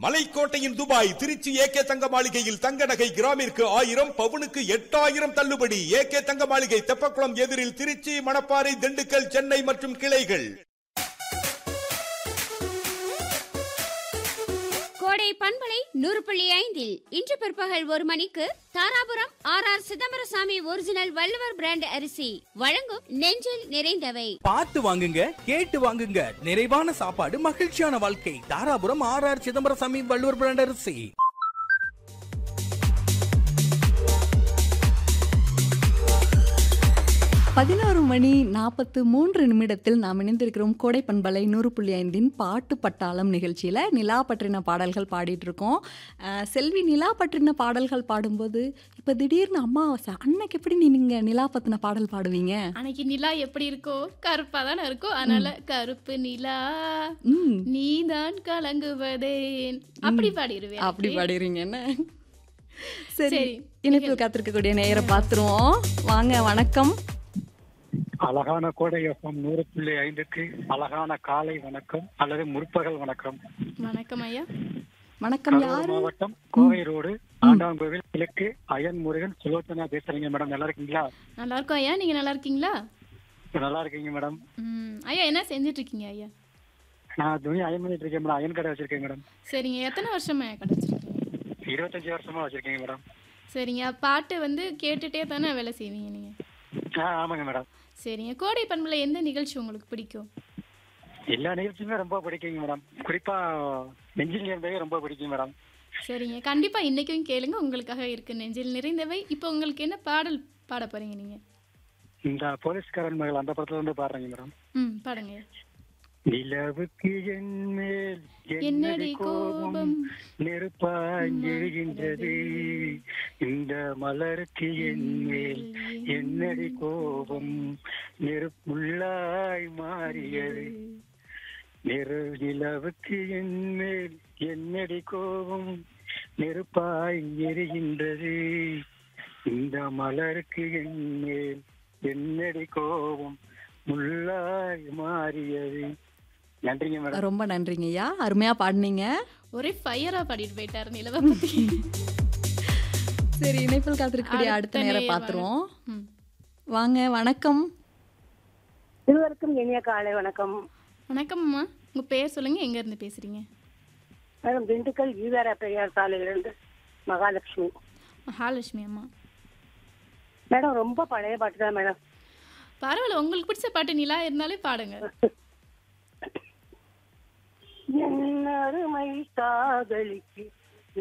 மலைக்கோட்டையின் Dubai Trichy AK தங்க மாளிகையில் தங்க நகை கிராமிற்கு ஆயிரம் பவுனுக்கு எட்டாயிரம் தள்ளுபடி ஏகே தங்க மாளிகை தெப்பக்குளம் எதிரில் திருச்சி மணப்பாறை திண்டுக்கல் சென்னை மற்றும் கிளைகள் கோடை பண்பலை நூறு புள்ளி ஐந்தில் இன்று பிற்பகல் ஒரு மணிக்கு Dharapuram R R Chidambarasamy original Valluvar brand அரிசி வழங்கும் நெஞ்சில் நிறைந்தவை பார்த்து வாங்குங்க கேட்டு வாங்குங்க நிறைவான சாப்பாடு மகிழ்ச்சியான வாழ்க்கை Dharapuram R R Chidambarasamy Valluvar brand அரிசி பதினோரு மணி நாற்பத்து மூன்று நிமிடத்தில் நாம் இணைந்திருக்கிறோம் கோடை பண்பலை நூறு புள்ளி ஐந்தின் பாட்டு பட்டாளம் நிகழ்ச்சியில் நிலா பற்றின பாடல்கள் பாடிட்டு இருக்கோம் அஹ், செல்வி நிலா பற்றின பாடல்கள் பாடும்போது இப்போ திடீர்னு அம்மாவாசை அன்னைக்கு எப்படி நீங்க நிலா பற்றின பாடல் பாடுவீங்க அன்னைக்கு நிலா எப்படி இருக்கோ கருப்பா தானே இருக்கோ அதனால கருப்பு நிலா ம் நீதான் கலங்குவதேன் அப்படி பாடிடுவேன் அப்படி பாடிடுறீங்க என்ன சரி சரி. இணைப்பில் காத்திருக்கக்கூடிய நேயரை பார்த்துருவோம் வாங்க வணக்கம் அழகான கோடை எஃப்எம் நூறு புள்ளி ஐந்துக்கு அழகான காலை வணக்கம் அல்லது முற்பகல் வணக்கம் வணக்கம் ஐயா வணக்கம் கரூர் யாரு மாவட்டம் கோவை ரோடு ஆண்டாங்கோவில் கிழக்கு அயன் முருகன் சுலோச்சனா பேசுறீங்க மேடம் நல்லா இருக்கீங்களா நல்லா இருக்கோம் ஐயா நீங்க நல்லா இருக்கீங்களா நல்லா இருக்கீங்க மேடம் ம், ஐயா என்ன செஞ்சுட்டு இருக்கீங்க ஐயா நான் துணி அயன் பண்ணிட்டு இருக்கேன் மேடம் அயன் கடை வச்சிருக்கேன் மேடம் சரிங்க எத்தனை வருஷமா கிடைச்சிருக்கீங்க இருபத்தஞ்சு வருஷமா வச்சிருக்கீங்க மேடம் சரிங்க பாட்டு வந்து கேட்டுட்டே தானே வேலை செய்வீங்க நீங்க ஆ ஆமாங்க மேடம் சரிங்க கோடை பண்புல எந்த நிகழ்ச்சி உங்களுக்கு பிடிக்கும் எல்லா நிகழ்ச்சியுமே ரொம்ப பிடிக்குங்க மேடம் குறிப்பா நெஞ்சில் இருந்தவே ரொம்ப பிடிக்கும் மேடம் சரிங்க கண்டிப்பா இன்னைக்கும் கேளுங்க உங்களுக்காக இருக்கு நெஞ்சில் நிறைந்தவை இப்போ உங்களுக்கு என்ன பாடல் பாட போறீங்க நீங்க இந்த போலீஸ்காரன் மகள் அந்த படத்துல இருந்து பாடுறீங்க மேடம் ம் பாடுங்க நிலவுக்கு என் மேல் என்னடி என்னடி கோபம் கோபம் நெருப்பாங்கிருகின்றது இந்த மலருக்கு என் மேல் என்னடி கோபம் நெருப்புள்ளாய் மாறியது நெரு நிலவுக்கு என் மேல் என்னடி கோபம் நெருப்பாய் எரிகின்றது இந்த மலருக்கு என் மேல் என்னடி கோபம் முள்ளாய் மாறியது நன்றிங்க மேடம் ரொம்ப நன்றிங்க ஐயா அருமையா பாடினீங்க ஒரே ஃபயரா பாடிட்டு போயிட்டாரு நிலவை பத்தி சரி இணைப்பில் காத்திருக்கக்கூடிய அடுத்த அடுத்த நேரம் நேயர் பார்த்துருவோம் ம். வாங்க வணக்கம் இருவருக்கும் இனிய காலை வணக்கம் வணக்கம் அம்மா உங்க பேர் சொல்லுங்க எங்க இருந்து பேசுறீங்க மேடம் திண்டுக்கல் ஈவேரா பெரியார் சாலையிலிருந்து மகாலட்சுமி மகாலட்சுமி அம்மா மேடம் ரொம்ப பழைய பாட்டு தான் மேடம் பரவாயில்ல உங்களுக்கு பிடிச்ச பாட்டு நிலா இருந்தாலே பாடுங்க என் அருமை காதலிக்கு